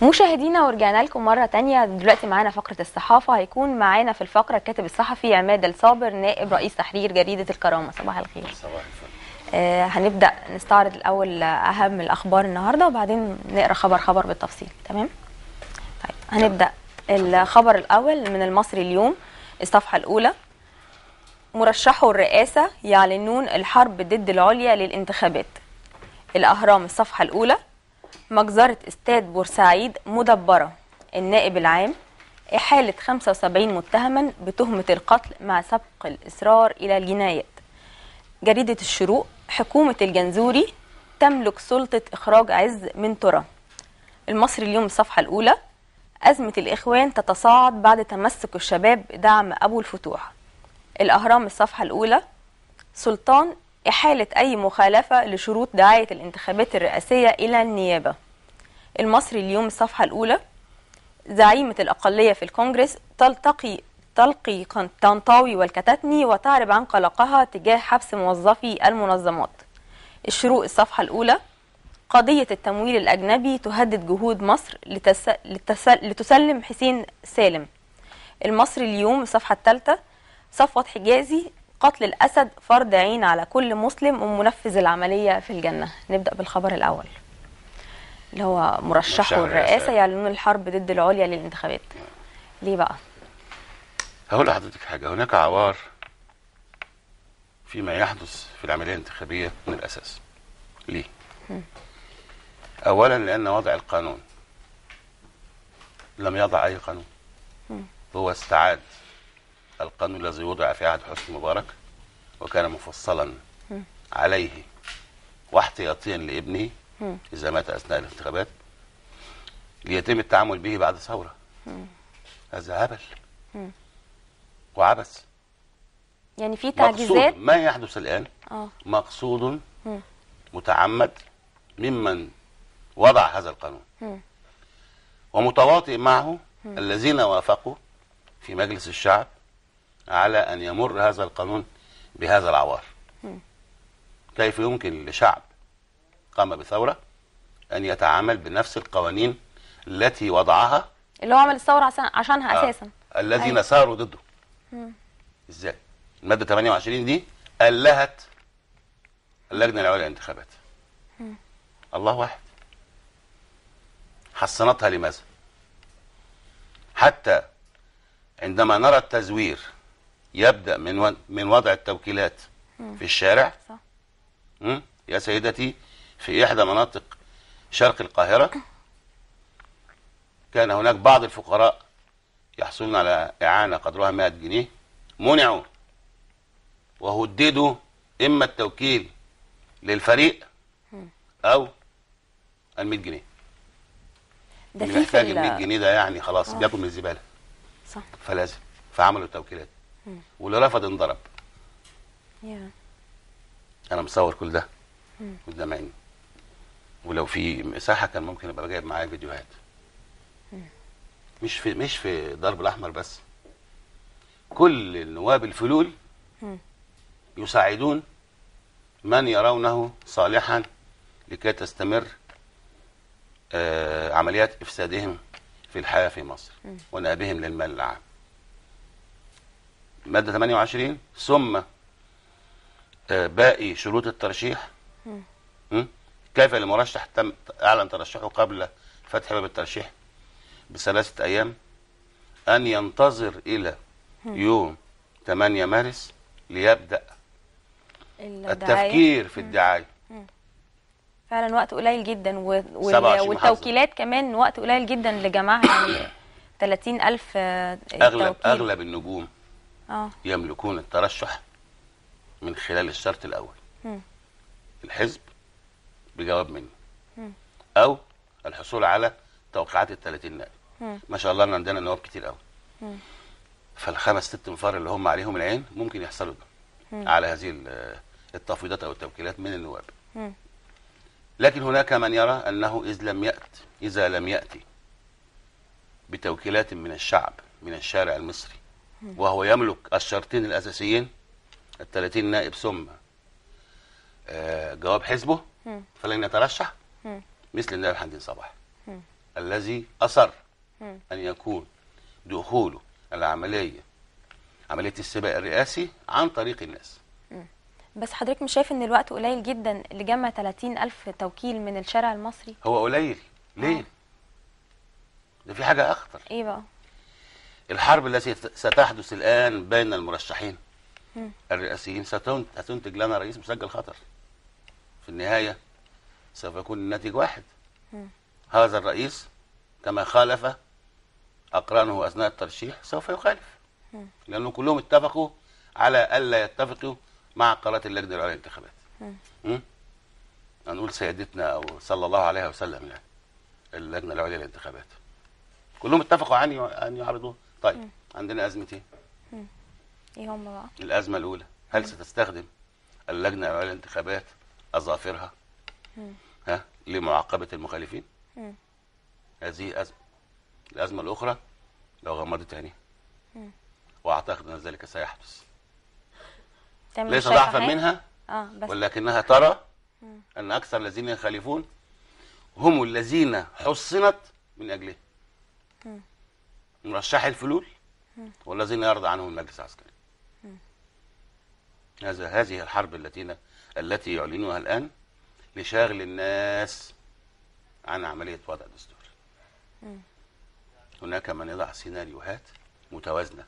مشاهدينا ورجعنا لكم مرة تانية دلوقتي معانا فقرة الصحافة هيكون معانا في الفقرة الكاتب الصحفي عماد الصابر نائب رئيس تحرير جريدة الكرامة صباح الخير صباح الفل آه هنبدأ نستعرض الأول أهم الأخبار النهاردة وبعدين نقرأ خبر خبر بالتفصيل تمام طيب هنبدأ الخبر الأول من المصري اليوم الصفحة الأولى مرشحو الرئاسة يعلنون الحرب ضد العليا للانتخابات الأهرام الصفحة الأولى مجزرة استاد بورسعيد مدبرة النائب العام إحالة 75 متهما بتهمة القتل مع سبق الإصرار إلى الجنايات جريدة الشروق حكومة الجنزوري تملك سلطة إخراج عز من ترى المصري اليوم الصفحة الأولى أزمة الإخوان تتصاعد بعد تمسك الشباب بدعم أبو الفتوح الأهرام الصفحة الأولى سلطان إحالة أي مخالفة لشروط دعاية الانتخابات الرئاسية إلى النيابة المصري اليوم الصفحة الأولى زعيمة الأقلية في الكونجرس تلتقي تلقي طنطاوي والكتاتني وتعرب عن قلقها تجاه حبس موظفي المنظمات الشروق الصفحة الأولى قضية التمويل الأجنبي تهدد جهود مصر لتس... لتس... لتسلم حسين سالم المصري اليوم الصفحة الثالثة صفوت حجازي قتل الأسد فرض عين على كل مسلم ومنفذ العملية في الجنة نبدأ بالخبر الأول اللي هو مرشح مرشحو الرئاسة. الرئاسة يعلنون الحرب ضد العليا للانتخابات ليه بقى؟ هقول لحضرتك حاجة هناك عوار فيما يحدث في العملية الانتخابية من الأساس ليه؟ أولا لأن وضع القانون لم يضع أي قانون هو استعاد القانون الذي وضع في عهد حسني مبارك وكان مفصلا عليه واحتياطيا لابنه إذا مات أثناء الانتخابات ليتم التعامل به بعد ثورة هذا هبل وعبث يعني في مقصود تعجيزات ما يحدث الآن اه مقصود متعمد ممن وضع هذا القانون ومتواطئ معه الذين وافقوا في مجلس الشعب على أن يمر هذا القانون بهذا العوار كيف يمكن لشعب قام بثورة أن يتعامل بنفس القوانين التي وضعها اللي هو عمل الثورة عشان عشانها آه، أساسا الذين أيوة. ساروا ضده ازاي الماده 28 دي ألهت اللجنه العليا للانتخابات الله واحد حصنتها لماذا حتى عندما نرى التزوير يبدا من و... من وضع التوكيلات في الشارع صح. م? يا سيدتي في احدى مناطق شرق القاهره كان هناك بعض الفقراء يحصلون على إعانة قدرها 100 جنيه منعوا وهددوا إما التوكيل للفريق أو ال 100 جنيه ده اللي في في محتاج ال 100 ال- جنيه ده يعني خلاص آه. بياكل من الزبالة صح فلازم فعملوا توكيلات واللي رفض انضرب يا. أنا مصور كل ده قدام عيني ولو في مساحة كان ممكن أبقى جايب معايا فيديوهات مش في مش في ضرب الأحمر بس كل النواب الفلول يساعدون من يرونه صالحا لكي تستمر آه، عمليات إفسادهم في الحياة في مصر ونهبهم للمال العام مادة 28 ثم آه، باقي شروط الترشيح م? كيف المرشح تم اعلن ترشحه قبل فتح باب الترشيح بثلاثه ايام ان ينتظر الى يوم 8 مارس ليبدا الدعاية. التفكير في الدعايه فعلا وقت قليل جدا و... وال... 27 والتوكيلات كمان وقت قليل جدا لجماعة يعني 30000 آه، اغلب توكيل. اغلب النجوم اه يملكون الترشح من خلال الشرط الاول الحزب بجواب مني او الحصول على توقيعات ال 30 نائب ما شاء الله إن عندنا نواب كتير قوي فالخمس ست انفار اللي هم عليهم العين ممكن يحصلوا ده على هذه ال- التفويضات او التوكيلات من النواب لكن هناك من يرى انه اذ لم يات اذا لم ياتي بتوكيلات من الشعب من الشارع المصري وهو يملك الشرطين الاساسيين ال 30 نائب ثم آه، جواب حزبه فلن يترشح مثل النائب حمدين صباح الذي اصر مم. ان يكون دخوله العمليه عمليه السباق الرئاسي عن طريق الناس بس حضرتك مش شايف ان الوقت قليل جدا لجمع 30 الف توكيل من الشارع المصري هو قليل ليه آه. ده في حاجه اخطر ايه بقى الحرب التي ستحدث الان بين المرشحين مم. الرئاسيين ستن- ستنتج لنا رئيس مسجل خطر في النهايه سوف يكون الناتج واحد مم. هذا الرئيس كما خالف اقرانه اثناء الترشيح سوف يخالف مم. لانه كلهم اتفقوا على الا يتفقوا مع قرارات اللجنه العليا للانتخابات مم. مم؟ هنقول سيدتنا او صلى الله عليه وسلم يعني اللجنه العليا للانتخابات كلهم اتفقوا عن ان يعرضوه طيب مم. عندنا ازمتين ايه هم بقى الازمه الاولى هل ستستخدم اللجنه العليا للانتخابات اظافرها مم. ها لمعاقبه المخالفين مم. هذه ازمه الازمه الاخرى لو غمضت عينيها مم. واعتقد ان ذلك سيحدث تمام ليس شايفة ضعفا حاجة؟ منها اه بس ولكنها ترى مم. ان اكثر الذين يخالفون هم الذين حصنت من اجله مم. مرشحي الفلول مم. والذين يرضى عنهم المجلس العسكري مم. هذا هذه الحرب التي التي يعلنونها الان لشاغل الناس عن عمليه وضع دستور مم. هناك من يضع سيناريوهات متوازنه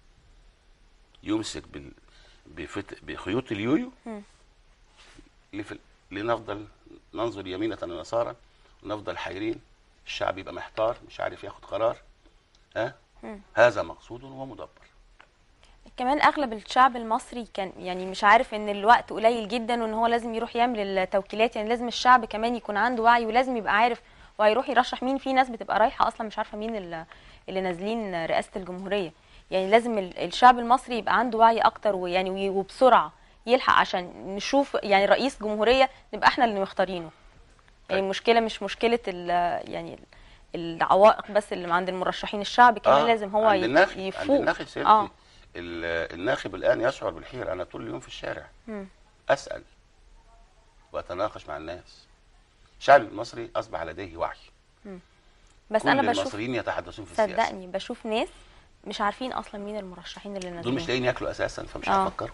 يمسك بال بفت... بخيوط اليويو مم. لف... لنفضل ننظر يمينة ويسارا ونفضل حيرين الشعب يبقى محتار مش عارف ياخد قرار ها مم. هذا مقصود ومدبر كمان اغلب الشعب المصري كان يعني مش عارف ان الوقت قليل جدا وان هو لازم يروح يعمل التوكيلات يعني لازم الشعب كمان يكون عنده وعي ولازم يبقى عارف وهيروح يرشح مين في ناس بتبقى رايحه اصلا مش عارفه مين اللي, اللي نازلين رئاسه الجمهوريه يعني لازم ال- الشعب المصري يبقى عنده وعي اكتر ويعني وي- وبسرعه يلحق عشان نشوف يعني رئيس جمهوريه نبقى احنا اللي مختارينه يعني المشكله مش مشكله ال يعني ال- العوائق بس اللي عند المرشحين الشعب كمان آه، لازم هو عند ي- الناخب عند يفوق الناخب سيدتي اه ال- الناخب الان يشعر بالحيره انا طول اليوم في الشارع مم. اسال واتناقش مع الناس الشعب المصري اصبح لديه وعي بس كل انا بشوف المصريين يتحدثون في السياسه صدقني بشوف ناس مش عارفين اصلا مين المرشحين اللي دول مش نازلين لاقيين ياكلوا اساسا فمش آه. هيفكروا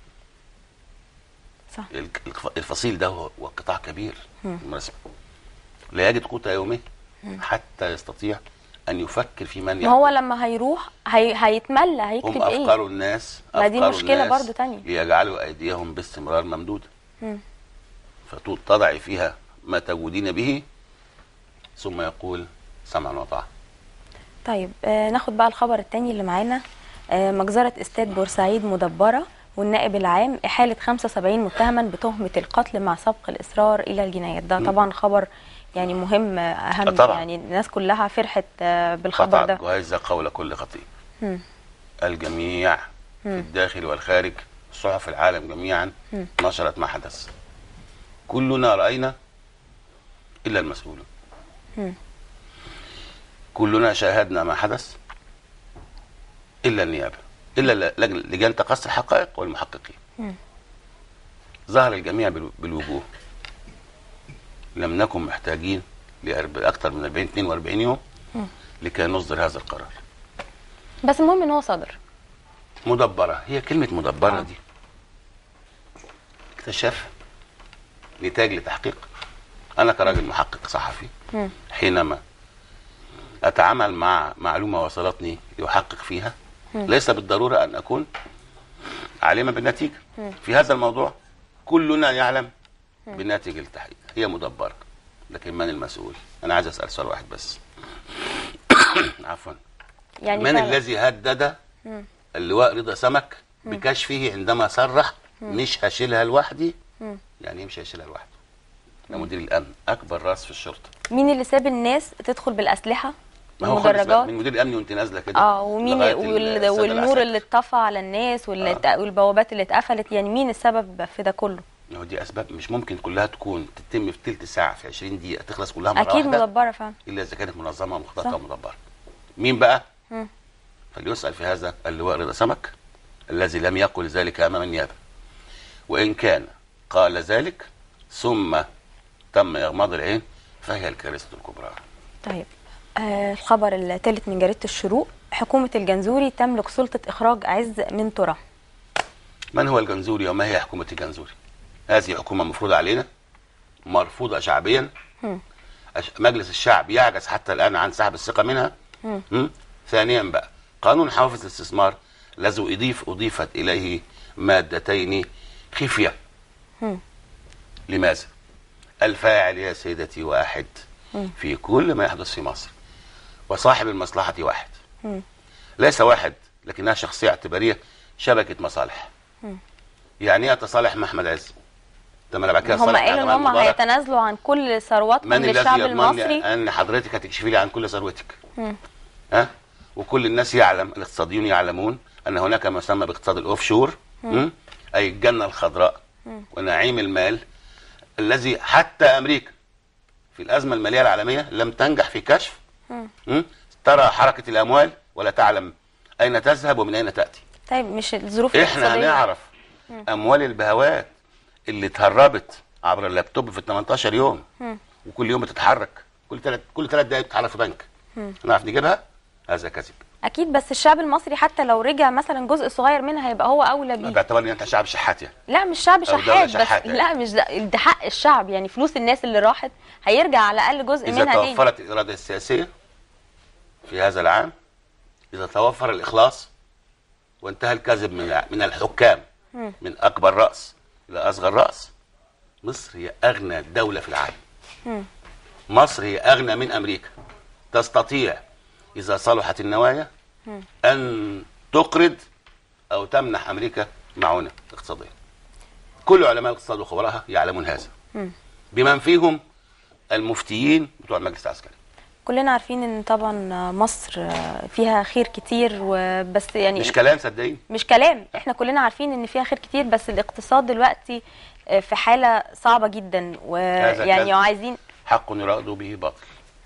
صح الك- الف- الفصيل ده هو هو قطاع كبير مم. بالمناسبة لا يجد قوت يومه حتى يستطيع ان يفكر في من ما هو يحكم. لما هيروح هي... هيتملى هم هيكتب ايه افكار الناس ما دي أفكار مشكلة الناس برضو تانية. ليجعلوا ايديهم باستمرار ممدوده مم. فتضعي فيها ما تجودين به ثم يقول سمعا وطاعه طيب آه ناخد بقى الخبر التاني اللي معانا آه مجزرة استاد بورسعيد مدبرة والنائب العام إحالة 75 متهما بتهمة القتل مع سبق الإصرار إلى الجنايات ده مم. طبعا خبر يعني مهم آه، أهم آه طبعا. يعني الناس كلها فرحت آه بالخبر قطع ده الجهاز قول كل خطيب مم. الجميع في مم. الداخل والخارج صحف العالم جميعا مم. نشرت ما حدث كلنا رأينا إلا المسؤولون مم. كلنا شاهدنا ما حدث إلا النيابة إلا لجنة لجان تقصي الحقائق والمحققين مم. ظهر الجميع بال- بالوجوه لم نكن محتاجين لأكثر من 40 42 يوم مم. لكي نصدر هذا القرار بس المهم إن هو صدر مدبرة هي كلمة مدبرة آه. دي اكتشاف نتاج لتحقيق أنا كراجل محقق صحفي مم. حينما أتعامل مع معلومة وصلتني لأحقق فيها مم. ليس بالضرورة أن أكون عالما بالنتيجة مم. في هذا الموضوع كلنا يعلم بناتج التحقيق هي مدبرة لكن من المسؤول أنا عايز أسأل سؤال واحد بس عفوا يعني من فعلا. الذي هدد مم. اللواء رضا سمك بكشفه عندما صرح مش هشيلها لوحدي مم. يعني إيه مش هشيلها لوحده ده مدير الامن اكبر راس في الشرطه مين اللي ساب الناس تدخل بالأسلحة ما هو خالص بقى والمدرجات من مدير الامن وانت نازله كده اه ومين لغاية وال... السادة والنور العساكر. اللي اتطفى على الناس واللي آه. ات- والبوابات اللي اتقفلت يعني مين السبب في ده كله ما هو دي اسباب مش ممكن كلها تكون تتم في تلت ساعه في 20 دقيقه تخلص كلها مره اكيد واحده مدبره فعلا الا اذا كانت منظمه صح. مخططه ومدبره مين بقى مم. فليسال في هذا اللواء رضا سمك الذي لم يقل ذلك امام النيابه وان كان قال ذلك ثم تم اغماض العين فهي الكارثه الكبرى طيب آه الخبر الثالث من جريده الشروق حكومه الجنزوري تملك سلطه اخراج عز من ترى من هو الجنزوري وما هي حكومة الجنزوري؟ هذه حكومة مفروضة علينا مرفوضة شعبيا أش- مجلس الشعب يعجز حتى الآن عن سحب الثقة منها م? ثانيا بقى قانون حوافز الاستثمار الذي أضيف أضيفت إليه مادتين خفية لماذا؟ الفاعل يا سيدتي واحد في كل ما يحدث في مصر وصاحب المصلحة واحد ليس واحد لكنها شخصية اعتبارية شبكة مصالح يعني ايه اتصالح مع احمد عز ده ما انا بعد كده هم أصالح مع قالوا ان جمال هم مبارك. هيتنازلوا عن كل ثرواتهم من الذي للشعب يضمن المصري لي ان حضرتك هتكشفي لي عن كل ثروتك ها وكل الناس يعلم الاقتصاديون يعلمون ان هناك ما يسمى باقتصاد الاوف شور م? اي الجنه الخضراء ونعيم المال الذي حتى امريكا في الازمه الماليه العالميه لم تنجح في كشف م? ترى حركه الاموال ولا تعلم اين تذهب ومن اين تاتي طيب مش الظروف احنا الاقتصاديه هنعرف اموال البهوات اللي اتهربت عبر اللابتوب في 18 يوم وكل يوم بتتحرك كل ثلاث كل ثلاث دقائق بتتحرك في بنك نعرف نجيبها هذا كذب اكيد بس الشعب المصري حتى لو رجع مثلا جزء صغير منها هيبقى هو اولى بيه باعتبار ان انت شعب شحات يعني لا مش شعب أو دولة شحات بس شحاتة. لا مش ده, ده حق الشعب يعني فلوس الناس اللي راحت هيرجع على الاقل جزء اذا منها تاني توفرت الاراده السياسيه في هذا العام اذا توفر الاخلاص وانتهى الكذب من من الحكام من اكبر راس الى اصغر راس مصر هي اغنى دوله في العالم مصر هي اغنى من امريكا تستطيع اذا صلحت النوايا ان تقرض او تمنح امريكا معونه اقتصاديه كل علماء الاقتصاد وخبراءها يعلمون هذا بمن فيهم المفتيين بتوع المجلس العسكري كلنا عارفين ان طبعا مصر فيها خير كتير وبس يعني مش كلام صدقيني مش كلام احنا كلنا عارفين ان فيها خير كتير بس الاقتصاد دلوقتي في حالة صعبة جدا هذا ويعني كذب. وعايزين حق يراد به باطل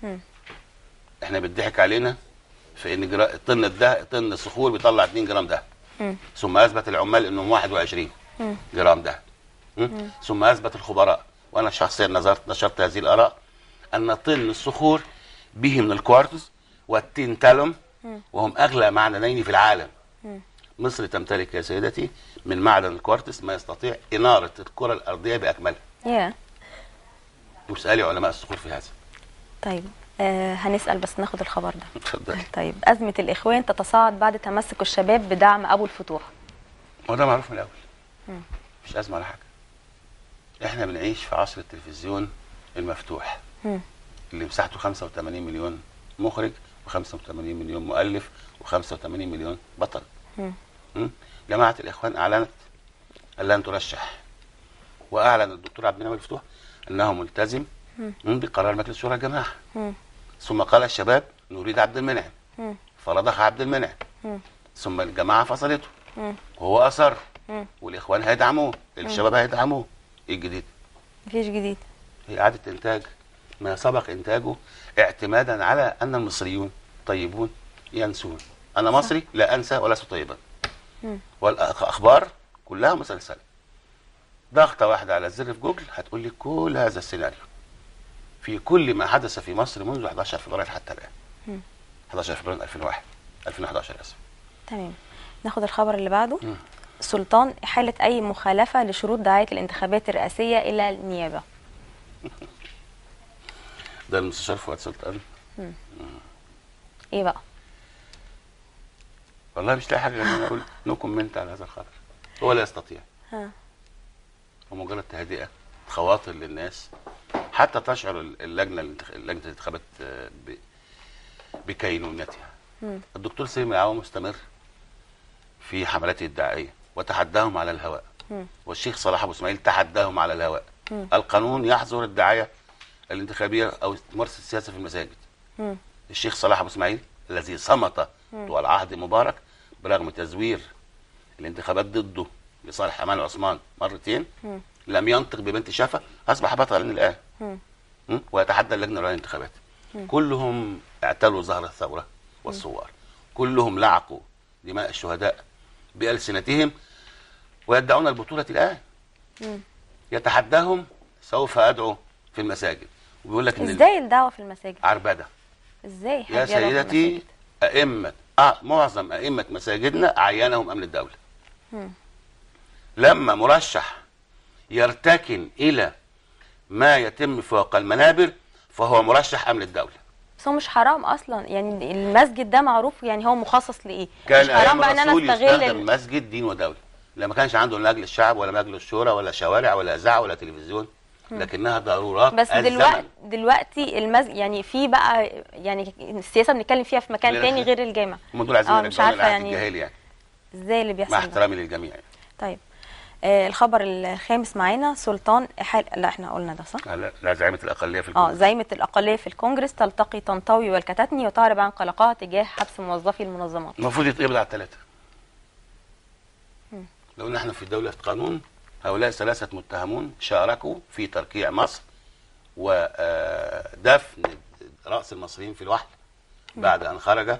احنا بيضحك علينا في ان جرا... طن الده طن الصخور بيطلع 2 جرام ده ثم اثبت العمال انهم 21 جرام ده ثم اثبت الخبراء وانا شخصيا نظرت نشرت هذه الاراء ان طن الصخور به من الكوارتز والتنتالوم وهم اغلى معدنين في العالم مصر تمتلك يا سيدتي من معدن الكوارتز ما يستطيع اناره الكره الارضيه باكملها يا واسالي علماء الصخور في هذا طيب آه هنسأل بس ناخد الخبر ده اتفضلي طيب أزمة الإخوان تتصاعد بعد تمسك الشباب بدعم أبو الفتوح هو ده معروف من الاول مش ازمه ولا حاجه احنا بنعيش في عصر التلفزيون المفتوح مم. اللي مساحته 85 مليون مخرج و85 مليون مؤلف و85 مليون بطل مم. جماعه الاخوان اعلنت ان لن ترشح واعلن الدكتور عبد المنعم الفتوح انه ملتزم مم. بقرار مجلس شورى الجماعه مم. ثم قال الشباب نريد عبد المنعم مم. فرضخ عبد المنعم مم. ثم الجماعه فصلته مم. وهو اصر مم. والاخوان هيدعموه الشباب هيدعموه ايه الجديد مفيش جديد هي اعاده انتاج ما سبق انتاجه اعتمادا على ان المصريون طيبون ينسون انا مصري لا انسى ولست طيبا والاخبار كلها مسلسله ضغطه واحده على الزر في جوجل هتقول لي كل هذا السيناريو في كل ما حدث في مصر منذ 11 فبراير حتى الان 11 فبراير 2001 2011 اسف تمام ناخد الخبر اللي بعده سلطان إحالة أي مخالفة لشروط دعاية الانتخابات الرئاسية إلى النيابة ده المستشار فؤاد سلطان إيه بقى؟ والله مش لاقي حاجه غير ان انا اقول نو كومنت على هذا الخبر هو لا يستطيع ها. هو مجرد تهدئه خواطر للناس حتى تشعر اللجنه الانتخ- لجنه الانتخابات آه، ب- بكينونتها الدكتور سليم العوا مستمر في حملاته الدعائيه وتحداهم على الهواء والشيخ صلاح ابو اسماعيل تحداهم على الهواء القانون يحظر الدعايه الانتخابيه او ممارسه السياسه في المساجد مم. الشيخ صلاح ابو اسماعيل الذي صمت طوال عهد مبارك برغم تزوير الانتخابات ضده لصالح امان عثمان مرتين لم ينطق ببنت شفا اصبح بطلا الان م? ويتحدى اللجنه العليا للانتخابات كلهم اعتلوا ظهر الثوره والثوار كلهم لعقوا دماء الشهداء بالسنتهم ويدعون البطوله الان يتحداهم سوف ادعو في المساجد وبيقول لك ان إزاي الدعوة في المساجد؟ عربده ازاي يا حد يدعو في سيدتي المساجد؟ أئمة آه، معظم أئمة مساجدنا عينهم أمن الدولة لما مرشح يرتكن إلى ما يتم فوق المنابر فهو مرشح أمن الدولة بس هو مش حرام اصلا يعني المسجد ده معروف يعني هو مخصص لايه كان مش حرام أيام بقى ان انا الرسول استغل يستخدم ال- المسجد دين ودولة لما كانش عنده لا مجلس شعب ولا مجلس شورى ولا شوارع ولا إذاعة ولا تلفزيون لكنها ضرورات بس الزمن. دلوقتي دلوقتي المسجد يعني في بقى يعني السياسه بنتكلم فيها في مكان لا، تاني لا. غير الجامع هم دول عايزين اه مش يرجعونا عارفه للعهد يعني الجاهلي يعني ازاي اللي بيحصل مع ده؟ احترامي للجميع يعني. طيب آه الخبر الخامس معانا سلطان إحال... لا احنا قلنا ده صح لا لا زعيمة الأقلية في اه الكونغرس. زعيمة الأقلية في الكونجرس تلتقي طنطاوي والكتاتني وتعرب عن قلقها تجاه حبس موظفي المنظمات المفروض يتقبض على الثلاثة لو ان احنا في دولة قانون هؤلاء ثلاثة متهمون شاركوا في تركيع مصر ودفن رأس المصريين في الوحل بعد أن خرج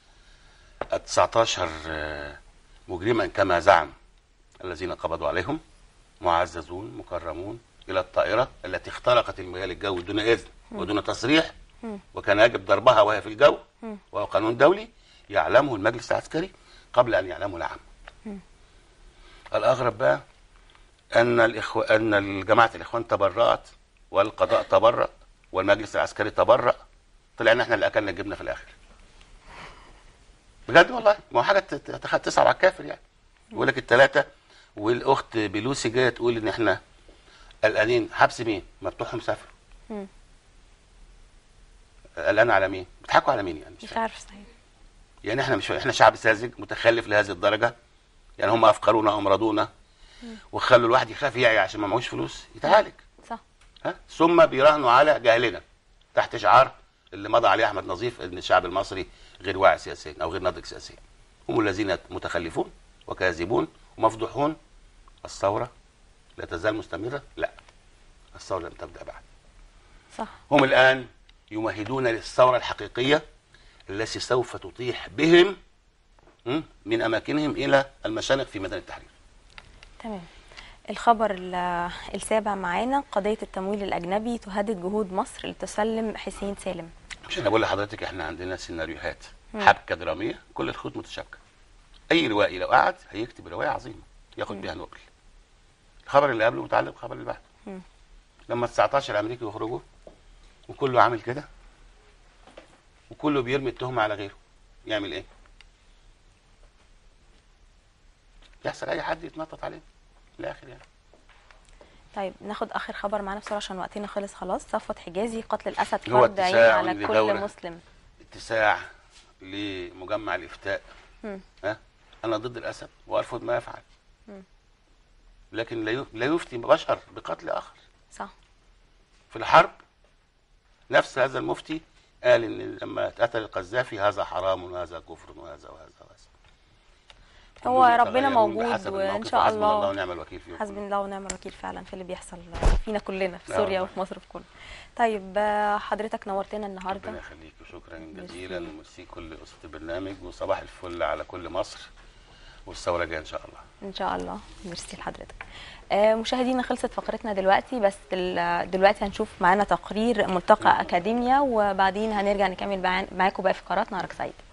19 آه، مجرما كما زعم الذين قبضوا عليهم معززون مكرمون إلى الطائرة التي اخترقت المجال الجوي دون إذن ودون تصريح وكان يجب ضربها وهي في الجو وهو قانون دولي يعلمه المجلس العسكري قبل أن يعلمه العام الأغرب بقى أن الإخو... أن الجماعة الإخوان تبرأت والقضاء تبرأ والمجلس العسكري تبرأ طلع إن إحنا اللي أكلنا الجبنة في الآخر بجد والله ما هو حاجة تت- تخ- تصعب على الكافر يعني بيقول لك الثلاثة والأخت بلوسي جاية تقول إن إحنا قلقانين حبس مين؟ مفتوحهم سافروا مم. قلقان على مين؟ بيضحكوا على مين يعني؟ مش مش فاهم. عارف صحيح يعني احنا مش احنا شعب ساذج متخلف لهذه الدرجه يعني هم افقرونا امرضونا وخلوا الواحد يخاف يعي عشان ما معهوش فلوس يتعالج صح ها ثم بيراهنوا على جهلنا تحت شعار اللي مضى عليه احمد نظيف ان الشعب المصري غير واعي سياسيا او غير ناضج سياسيا هم الذين متخلفون وكاذبون ومفضوحون الثوره لا تزال مستمره لا الثوره لم تبدا بعد صح هم الآن يمهدون للثورة الحقيقية التي سوف تطيح بهم م، من أماكنهم إلى المشانق في ميدان التحرير تمام الخبر ال- السابع معانا قضية التمويل الأجنبي تهدد جهود مصر لتسلم حسين سالم مش أنا بقول لحضرتك إحنا عندنا سيناريوهات حبكة درامية كل الخطوط متشابكة أي روائي لو قعد هيكتب رواية عظيمة ياخد بيها نوبل الخبر اللي قبله متعلق بالخبر اللي بعده مم. لما 19 أمريكي يخرجوا وكله عامل كده وكله بيرمي التهمة على غيره يعمل إيه؟ يحصل أي حد يتنطط عليه في الآخر يعني طيب ناخد آخر خبر معانا بسرعة عشان وقتنا خلص خلاص صفوت حجازي قتل الأسد هو فرض عين اتساع على كل لدولة. مسلم اتساع لمجمع الإفتاء مم. ها أنا ضد الأسد وأرفض ما يفعل لكن لا يف- لا يفتي بشر بقتل آخر صح في الحرب نفس هذا المفتي قال ان لما اتقتل القذافي هذا حرام وهذا كفر وهذا وهذا وهذا هو كلهم ربنا يتغيرون موجود بحسب وإن الموقف شاء وحسبنا الله الله ونعم الوكيل فيهم حسبنا كلهم. الله ونعم الوكيل فعلا في اللي بيحصل فينا كلنا في لا سوريا والله. وفي مصر في كله طيب آه، حضرتك نورتنا ربنا النهارده يخليك وشكرا ميرسي. جزيلا وميرسي كل اسره البرنامج وصباح الفل على كل مصر والثوره جايه ان شاء الله ان شاء الله ميرسي لحضرتك آه، مشاهدينا خلصت فقرتنا دلوقتي بس ال- دلوقتي هنشوف معانا تقرير ملتقى اكاديميا وبعدين هنرجع نكمل معاكم باقي فقرات نهارك سعيد